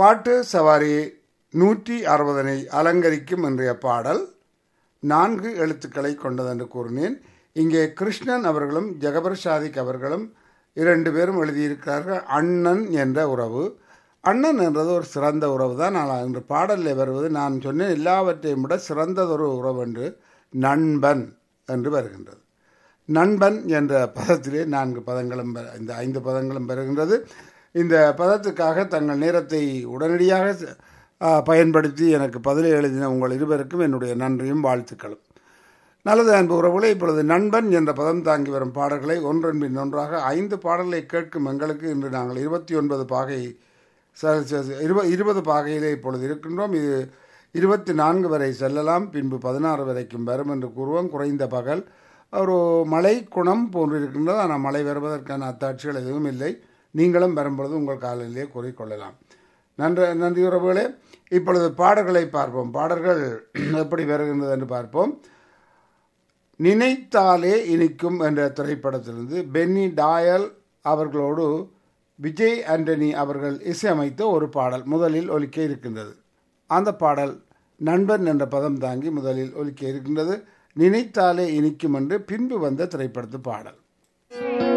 பாட்டு சவாரி நூற்றி அறுபதனை அலங்கரிக்கும் இன்றைய பாடல் நான்கு எழுத்துக்களை கொண்டதென்று கூறினேன் இங்கே கிருஷ்ணன் அவர்களும் ஜெகபர் சாதிக் அவர்களும் இரண்டு பேரும் எழுதியிருக்கிறார்கள் அண்ணன் என்ற உறவு அண்ணன் என்றது ஒரு சிறந்த உறவு தான் ஆனால் இன்று பாடலில் வருவது நான் சொன்னேன் எல்லாவற்றையும் விட சிறந்ததொரு உறவு என்று நண்பன் என்று வருகின்றது நண்பன் என்ற பதத்திலே நான்கு பதங்களும் பெற- இந்த ஐந்து பதங்களும் பெறுகின்றது இந்த பதத்துக்காக தங்கள் நேரத்தை உடனடியாக ஆ, பயன்படுத்தி எனக்கு பதிலை எழுதின உங்கள் இருவருக்கும் என்னுடைய நன்றியும் வாழ்த்துக்களும் நல்லது அன்பு உறவுகளே இப்பொழுது நண்பன் என்ற பதம் தாங்கி வரும் பாடல்களை ஒன்றன் பின் ஒன்றாக ஐந்து பாடல்களை கேட்கும் எங்களுக்கு இன்று நாங்கள் இருபத்தி ஒன்பது பாகை ச- ச- ச- இருப இருபது பாகையிலே இப்பொழுது இருக்கின்றோம் இது இருபத்தி நான்கு வரை செல்லலாம் பின்பு பதினாறு வரைக்கும் வரும் என்று கூறுவோம் குறைந்த பகல் ஒரு மழை குணம் போன்று இருக்கின்றது ஆனால் மழை வருவதற்கான அத்தாட்சிகள் எதுவும் இல்லை நீங்களும் வரும்பொழுது உங்கள் காலையிலே கூறிக்கொள்ளலாம் நன்றி நன்றி உறவுகளே இப்பொழுது பாடல்களை பார்ப்போம் பாடல்கள் எப்படி வருகின்றது என்று பார்ப்போம் நினைத்தாலே இனிக்கும் என்ற திரைப்படத்திலிருந்து பென்னி டாயல் அவர்களோடு விஜய் ஆண்டனி அவர்கள் இசையமைத்த ஒரு பாடல் முதலில் ஒலிக்க இருக்கின்றது அந்த பாடல் நண்பன் என்ற பதம் தாங்கி முதலில் ஒலிக்க இருக்கின்றது நினைத்தாலே இனிக்கும் என்று பின்பு வந்த திரைப்படத்து பாடல்